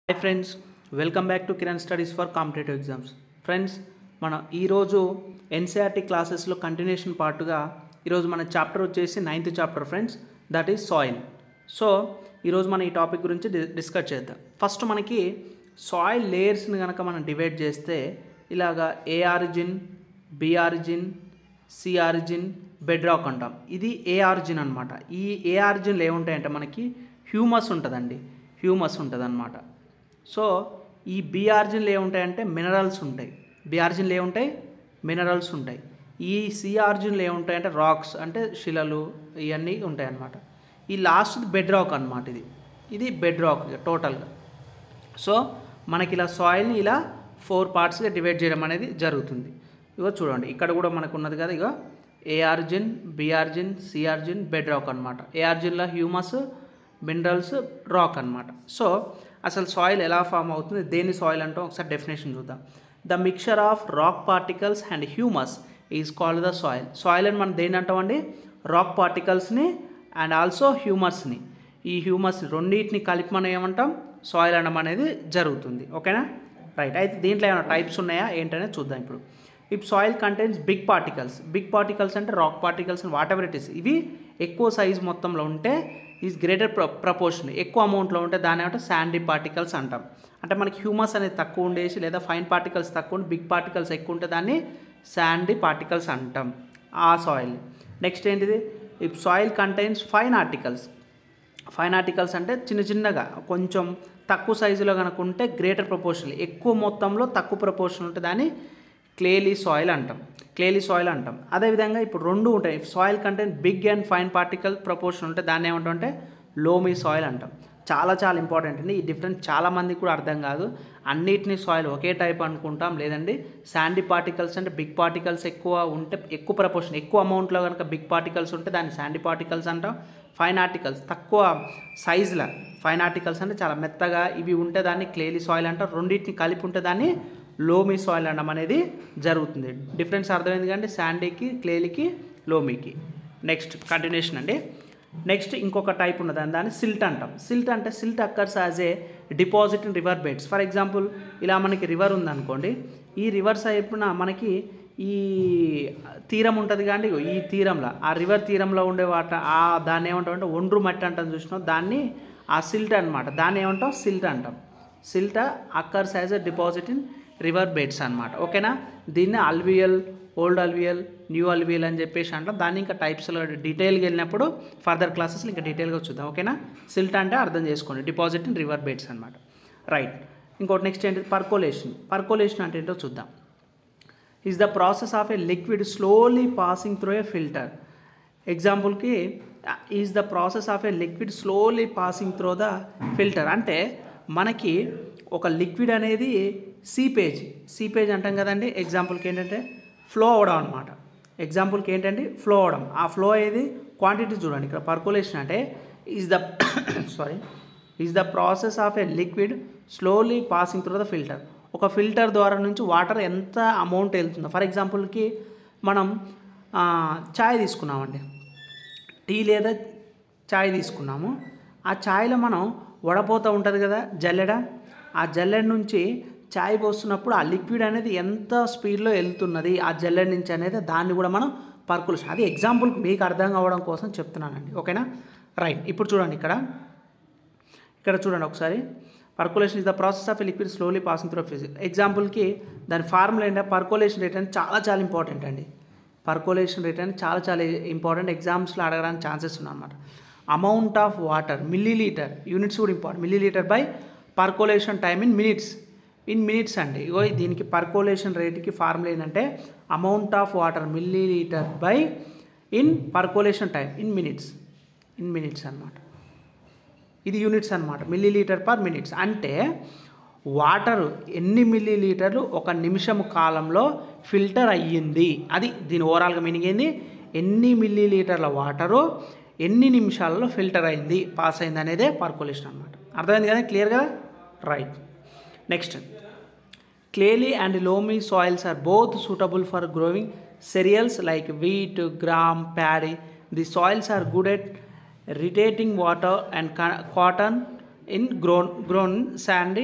Hi friends welcome back to Kiran studies for competitive exams friends మన ఈరోజు NCERT క్లాసెస్లో continuation పార్ట్గా ఈరోజు మన చాప్టర్ వచ్చేసి ninth chapter friends that is soil so ఈరోజు మనం ఈ టాపిక్ గురించి డి- డిస్కస్ చేద్దాం ఫస్ట్ మనకి సాయిల్ లేయర్స్ని కనుక మనం డివైడ్ చేస్తే ఇలాగా A origin B origin C origin bedrock అంటాం ఇది ఏ ఆరిజిన్ అనమాట ఈ ఏ ఆరిజిన్లు ఏముంటాయంటే మనకి హ్యూమస్ ఉంటుందండి హ్యూమస్ ఉంటుంది అనమాట సో ఈ బి ఆరిజిన్లు ఏముంటాయంటే మినరల్స్ ఉంటాయి బి ఆరిజిన్లు ఏముంటాయి మినరల్స్ ఉంటాయి ఈ సి ఆరిజిన్లు ఏముంటాయంటే రాక్స్ అంటే శిలలు ఇవన్నీ ఉంటాయి అన్నమాట ఈ లాస్ట్ బెడ్ రాక్ అనమాట ఇది ఇది బెడ్ రాక్ టోటల్గా సో మనకి ఇలా సాయిల్ని ఇలా ఫోర్ పార్ట్స్గా డివైడ్ చేయడం అనేది జరుగుతుంది ఇగో చూడండి ఇక్కడ కూడా మనకు ఉన్నది కదా ఇగో A origin B origin C origin bedrock అనమాట ఏ ఆర్జిన్లో హ్యూమస్ మినరల్స్ రాక్ అనమాట సో అసలు సాయిల్ ఎలా ఫామ్ అవుతుంది దేని సాయిల్ అంటాం ఒకసారి డెఫినేషన్ చూద్దాం the mixture of rock particles and humus is called the soil soil అని మనం దేని అంటామండి రాక్ పార్టికల్స్ని అండ్ ఆల్సో హ్యూమస్ని ఈ హ్యూమస్ రెండింటిని కలిపి మనం ఏమంటాం సాయిల్ అనడం అనేది జరుగుతుంది ఓకేనా రైట్ అయితే దీంట్లో ఏమైనా టైప్స్ ఉన్నాయా ఏంటనేది చూద్దాం ఇప్పుడు if soil contains big particles big particles అంటే rock particles and whatever it is ఇవి ఎక్కువ సైజ్ మొత్తంలో ఉంటే ఈజ్ గ్రేటర్ ప్ర ప్రపోర్షన్ ఎక్కువ అమౌంట్లో ఉంటే దాని ఏమంటే శాండీ పార్టికల్స్ అంటాం అంటే మనకి హ్యూమస్ అనేది తక్కువ ఉండేసి లేదా ఫైన్ పార్టికల్స్ తక్కువ ఉండి బిగ్ పార్టికల్స్ ఎక్కువ ఉంటే దాన్ని శాండీ పార్టికల్స్ అంటాం ఆ సాయిల్ నెక్స్ట్ ఏంటిది if soil contains fine particles fine particles అంటే చిన్న చిన్నగా కొంచెం తక్కువ సైజులో కనుక ఉంటే గ్రేటర్ ప్రపోర్షన్ ఎక్కువ మొత్తంలో తక్కువ ప్రపోర్షన్ ఉంటే దాన్ని క్లేలీ సాయిల్ అంటాం క్లేలీ సాయిల్ అంటాం అదేవిధంగా ఇప్పుడు రెండు ఉంటాయి soil content big and fine particle proportion ఉంటే దాన్ని ఏమంటాం అంటే లోమీ సాయిల్ అంటాం చాలా చాలా ఇంపార్టెంట్ అండి ఈ డిఫరెన్స్ చాలా మందికి కూడా అర్థం కాదు అన్నిటినీ సాయిల్ ఒకే టైప్ అనుకుంటాం లేదండి శాండీ పార్టికల్స్ అంటే బిగ్ పార్టికల్స్ ఎక్కువ ఉంటే ఎక్కువ ప్రపోర్షన్ ఎక్కువ అమౌంట్లో కనుక బిగ్ పార్టికల్స్ ఉంటే దాన్ని శాండీ పార్టికల్స్ అంటాం ఫైన్ ఆర్టికల్స్ తక్కువ సైజుల ఫైన్ ఆర్టికల్స్ అంటే చాలా మెత్తగా ఇవి ఉంటే దాన్ని క్లేలీ సాయిల్ అంటారు రెండింటిని కలిపి ఉంటే దాన్ని లోమీ సాయిల్ అనడం అనేది జరుగుతుంది డిఫరెన్స్ అర్థమైంది కంటే శాండీకి క్లేలీకి లోమీకి నెక్స్ట్ కంటిన్యూషన్ అండి నెక్స్ట్ ఇంకొక టైప్ ఉన్నది దాన్ని సిల్ట్ అంటాం సిల్ట్ అంటే silt occurs as a deposit in river beds for example ఇలా మనకి రివర్ ఉందనుకోండి ఈ రివర్ సైపున మనకి ఈ తీరం ఉంటుంది కానీ ఈ తీరంలో ఆ రివర్ తీరంలో ఉండే వాట ఆ దాన్ని ఏమంటాం అంటే ఒండ్రు మట్టి అంటాం చూసినాం దాన్ని ఆ సిల్ట్ అనమాట దాన్ని ఏమంటాం సిల్ట్ అంటాం silt occurs as a deposit in river beds అనమాట ఓకేనా దీన్ని అల్వియల్ ఓల్డ్ అల్వియల్ న్యూ అల్వియల్ అని చెప్పేసి అంటాం దాన్ని ఇంకా టైప్స్లో డీటెయిల్గా వెళ్ళినప్పుడు ఫర్దర్ క్లాసెస్లో ఇంకా డీటెయిల్గా చూద్దాం ఓకేనా సిల్ట్ అంటే అర్థం చేసుకోండి డిపాజిట్ ఇన్ రివర్ బెడ్స్ అనమాట రైట్ ఇంకోటి నెక్స్ట్ ఏంటి పర్కోలేషన్ పర్కోలేషన్ అంటే ఏంటో చూద్దాం is the process of a liquid slowly passing through a filter ఎగ్జాంపుల్కి is the process of a liquid slowly passing through the filter అంటే మనకి ఒక లిక్విడ్ అనేది సీపేజ్ సీపేజ్ అంటాం కదండి ఎగ్జాంపుల్కి ఏంటంటే ఫ్లో అవడం అనమాట ఎగ్జాంపుల్కి ఏంటంటే ఫ్లో అవడం ఆ ఫ్లో అయ్యేది క్వాంటిటీ చూడండి ఇక్కడ పర్కులేషన్ అంటే is the sorry is the process of a liquid slowly passing through the filter ఒక ఫిల్టర్ ద్వారా నుంచి వాటర్ ఎంత అమౌంట్ వెళ్తుందో ఫర్ ఎగ్జాంపుల్కి మనం ఆ, చాయ్ తీసుకున్నామండి టీ లేదా చాయ్ తీసుకున్నాము ఆ చాయ్లో మనం వడపోత ఉంటుంది కదా జల్లెడ ఆ జల్లెడ నుంచి చాయ్ పోస్తున్నప్పుడు ఆ లిక్విడ్ అనేది ఎంత స్పీడ్లో వెళ్తున్నది ఆ జల్లెడ నుంచి అనేది దాన్ని కూడా మనం పర్కులేషన్ అది ఎగ్జాంపుల్కి మీకు అర్థం కావడం కోసం చెప్తున్నానండి ఓకేనా రైట్ ఇప్పుడు చూడండి ఇక్కడ ఇక్కడ చూడండి ఒకసారి percolation is the process of liquid slowly passing through ఫిజిక్ ఎగ్జాంపుల్కి దాని ఫార్ములా ఏంటంటే పర్కోలేషన్ రేట్ అనేది చాలా చాలా ఇంపార్టెంట్ అండి పర్కోలేషన్ రేట్ అనేది చాలా చాలా ఇంపార్టెంట్ ఎగ్జామ్స్లో అడగడానికి ఛాన్సెస్ ఉన్నాయన్నమాట amount of water millilitre units కూడా important millilitre by percolation time in minutes in minutes అండి ఇగో దీనికి పర్కోలేషన్ రేట్కి ఫార్ములా ఏంటంటే amount of water millilitre by in percolation time in minutes in minutes అన్నమాట ఇది యూనిట్స్ అనమాట మిల్లీ లీటర్ పర్ మినిట్స్ అంటే వాటర్ ఎన్ని మిల్లీ లీటర్లు ఒక నిమిషం కాలంలో ఫిల్టర్ అయ్యింది అది దీని ఓవరాల్గా మీనింగ్ ఏంది ఎన్ని మిల్లీ లీటర్ల వాటరు ఎన్ని నిమిషాలలో ఫిల్టర్ అయింది పాస్ అయింది అనేదే పర్కులేషన్ అనమాట అర్థమైంది కదా క్లియర్గా right next clayey and loamy soils are both suitable for growing cereals like wheat, gram, paddy. The soils are good at retaining water and co- cotton in grown grown sandy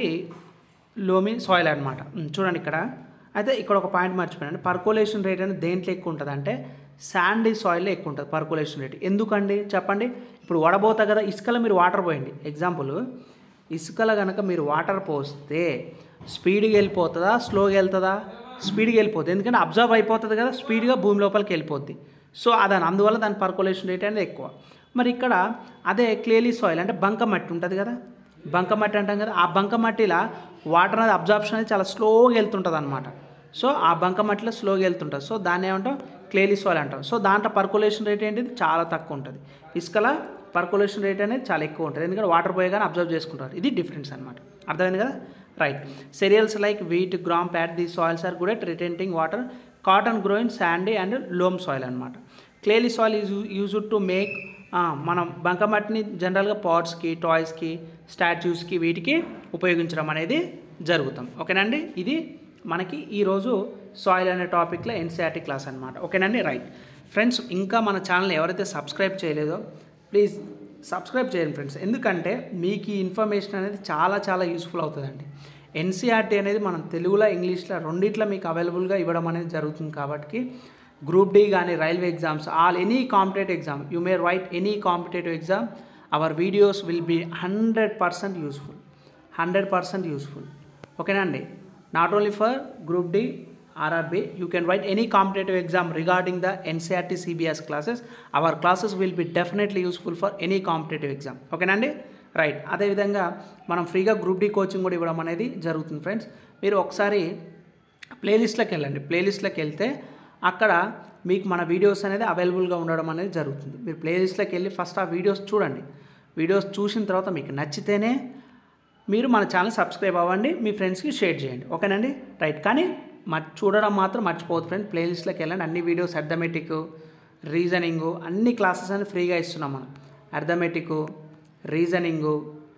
loamy soil అనమాట చూడండి ఇక్కడ అయితే ఇక్కడ ఒక point మర్చిపోయాను percolation rate అనేది దేంట్లో ఎక్కువ ఉంటుంది అంటే శాండీ సాయిల్లో ఎక్కువ ఉంటుంది పర్కులేషన్ రేట్ ఎందుకండి చెప్పండి ఇప్పుడు వడబోతా కదా ఇసుకలో మీరు వాటర్ పోయండి ఎగ్జాంపుల్ ఇసుకలో కనుక మీరు వాటర్ పోస్తే స్పీడ్గా వెళ్ళిపోతుందా స్లోగా వెళ్తుందా స్పీడ్గా వెళ్ళిపోతుంది ఎందుకంటే అబ్జర్వ్ అయిపోతుంది కదా స్పీడ్గా భూమి లోపలికి వెళ్ళిపోద్ది సో అదని అందువల్ల దాని పర్కులేషన్ రేట్ అనేది ఎక్కువ మరి ఇక్కడ అదే క్లేలీ సాయిల్ అంటే బంక మట్టి ఉంటుంది కదా బంక మట్టి అంటాం కదా ఆ బంక మట్టిలో వాటర్ అనేది అబ్జార్ప్షన్ అనేది చాలా స్లోగా వెళ్తుంటుంది అనమాట సో ఆ బంక మట్టిలో స్లోగా వెళ్తుంటుంది సో దాన్ని ఏమంటాం క్లేలీ సాయిల్ అంటాం సో దాంట్లో పర్కులేషన్ రేట్ ఏంటిది చాలా తక్కువ ఉంటుంది ఇసుకల పర్కులేషన్ రేట్ అనేది చాలా ఎక్కువ ఉంటుంది ఎందుకంటే వాటర్ పోయగానే అబ్జర్వ్ చేసుకుంటారు ఇది డిఫరెన్స్ అనమాట అర్థమైంది కదా right cereals like wheat gram ప్యాట్ the soils are good at retenting water cotton growing sandy and loam soil అనమాట clayey soil is used to make మనం బంకమట్టిని జనరల్గా పాట్స్కి టాయ్స్కి స్టాచ్యూస్కి వీటికి ఉపయోగించడం అనేది జరుగుతుంది ఓకేనండి ఇది మనకి ఈరోజు సాయిల్ అనే టాపిక్లో ఎన్సీఆర్టీ క్లాస్ అనమాట ఓకేనండి రైట్ ఫ్రెండ్స్ ఇంకా మన ఛానల్ ఎవరైతే సబ్స్క్రైబ్ చేయలేదో ప్లీజ్ సబ్స్క్రైబ్ చేయండి ఫ్రెండ్స్ ఎందుకంటే మీకు ఈ ఇన్ఫర్మేషన్ అనేది చాలా చాలా యూస్ఫుల్ అవుతుందండి ఎన్సీఆర్టీ అనేది మనం తెలుగులో ఇంగ్లీష్లో రెండిట్లో మీకు అవైలబుల్గా ఇవ్వడం అనేది జరుగుతుంది కాబట్టి గ్రూప్ డి కానీ railway exams all any competitive exam you may write any competitive exam our videos will be hundred percent useful hundred percent useful ఓకేనా అండి not only for group D RRB you can write any competitive exam regarding the NCERT CBSE classes our classes will be definitely useful for any competitive exam ఓకేనండి right అదేవిధంగా మనం ఫ్రీగా group D coaching కూడా ఇవ్వడం అనేది జరుగుతుంది friends మీరు ఒకసారి ప్లేలిస్ట్లోకి వెళ్ళండి ప్లేలిస్ట్లోకి వెళ్తే అక్కడ మీకు మన వీడియోస్ అనేది అవైలబుల్గా ఉండడం అనేది జరుగుతుంది మీరు ప్లేలిస్ట్లోకి వెళ్ళి ఫస్ట్ ఆ వీడియోస్ చూడండి వీడియోస్ చూసిన తర్వాత మీకు నచ్చితేనే మీరు మన ఛానల్ సబ్స్క్రైబ్ అవ్వండి మీ ఫ్రెండ్స్కి షేర్ చేయండి ఓకేనండి రైట్ కానీ మ చూడడం మాత్రం మర్చిపోవద్దు ఫ్రెండ్ ప్లేలిస్ట్లోకి వెళ్ళండి అన్ని వీడియోస్ అర్థమెటిక్ రీజనింగు అన్ని క్లాసెస్ అనేది ఫ్రీగా ఇస్తున్నాం మనం arithmetic reasoning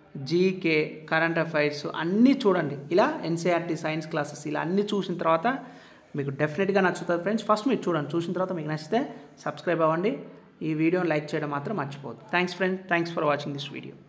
GK current affairs అన్నీ చూడండి ఇలా ఎన్సీఆర్టీ సైన్స్ క్లాసెస్ ఇలా అన్నీ చూసిన తర్వాత మీకు డెఫినెట్గా నచ్చుతుంది ఫ్రెండ్స్ ఫస్ట్ మీరు చూడండి చూసిన తర్వాత మీకు నచ్చితే సబ్స్క్రైబ్ అవ్వండి ఈ వీడియోని లైక్ చేయడం మాత్రం మర్చిపోవద్దు thanks friends thanks for watching this video